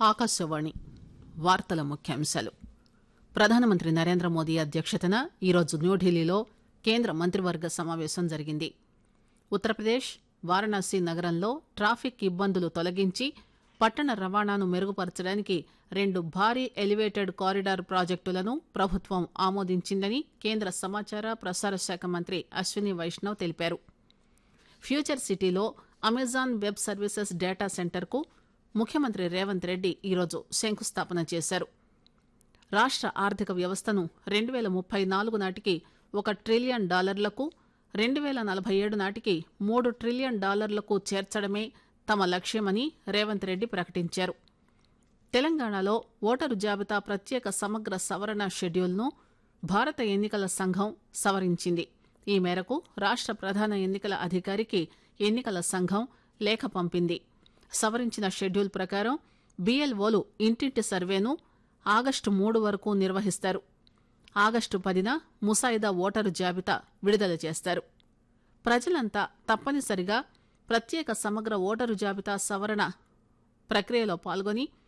ఆకాశవాణి వార్తల ముఖ్యాంశాలు ప్రధానమంత్రి నరేంద్ర మోదీ అధ్యక్షతన ఈరోజు న్యూఢిల్లీలో కేంద్ర మంత్రివర్గ సమావేశం జరిగింది ఉత్తరప్రదేశ్ వారణాసి నగరంలో ట్రాఫిక్ ఇబ్బందులు తొలగించి పట్టణ రవాణాను మెరుగుపరచడానికి రెండు భారీ ఎలివేటెడ్ కారిడార్ ప్రాజెక్టులను ప్రభుత్వం ఆమోదించిందని కేంద్ర సమాచార ప్రసార శాఖ మంత్రి అశ్విని వైష్ణవ్ తెలిపారు ఫ్యూచర్ సిటీలో అమెజాన్ వెబ్ సర్వీసెస్ డేటా సెంటర్కు ముఖ్యమంత్రి రేవంత్ రెడ్డి ఈరోజు శంకుస్థాపన చేశారు రాష్ట్ర ఆర్థిక వ్యవస్థను రెండు వేల ముప్పై నాలుగు నాటికి ఒక ట్రిలియన్ డాలర్లకు రెండు వేల నలభై ఏడు నాటికి మూడు ట్రిలియన్ డాలర్లకు చేర్చడమే తమ లక్ష్యమని రేవంత్ రెడ్డి ప్రకటించారు తెలంగాణలో ఓటరు జాబితా ప్రత్యేక సమగ్ర సవరణ షెడ్యూల్ను భారత ఎన్నికల సంఘం సవరించింది ఈ మేరకు రాష్ట్ర ప్రధాన ఎన్నికల అధికారికి ఎన్నికల సంఘం లేఖ పంపింది సవరించిన షెడ్యూల్ ప్రకారం బీఎల్ఓలు ఇంటింటి సర్వేను ఆగస్టు మూడు వరకు నిర్వహిస్తారు ఆగస్టు పదిన ముసాయిదా ఓటరు జాబితా విడుదల చేస్తారు ప్రజలంతా తప్పనిసరిగా ప్రత్యేక సమగ్ర ఓటరు జాబితా సవరణ ప్రక్రియలో పాల్గొని